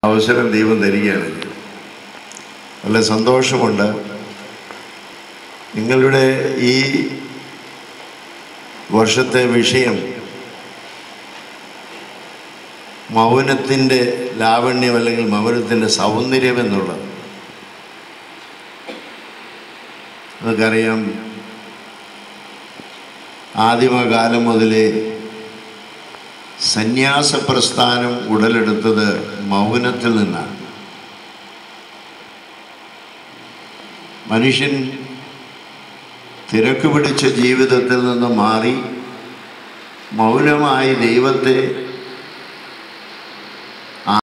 അവസരം ദൈവം തരികയാണ് നല്ല സന്തോഷമുണ്ട് നിങ്ങളുടെ ഈ വർഷത്തെ വിഷയം മൗനത്തിൻ്റെ ലാവണ്യം അല്ലെങ്കിൽ മൗനത്തിൻ്റെ സൗന്ദര്യം എന്നുള്ളത് നമുക്കറിയാം ആദിമകാലം മുതലേ സന്യാസ പ്രസ്ഥാനം ഉടലെടുത്തത് മൗനത്തിൽ നിന്നാണ് മനുഷ്യൻ തിരക്ക് പിടിച്ച ജീവിതത്തിൽ നിന്ന് മാറി മൗനമായി ദൈവത്തെ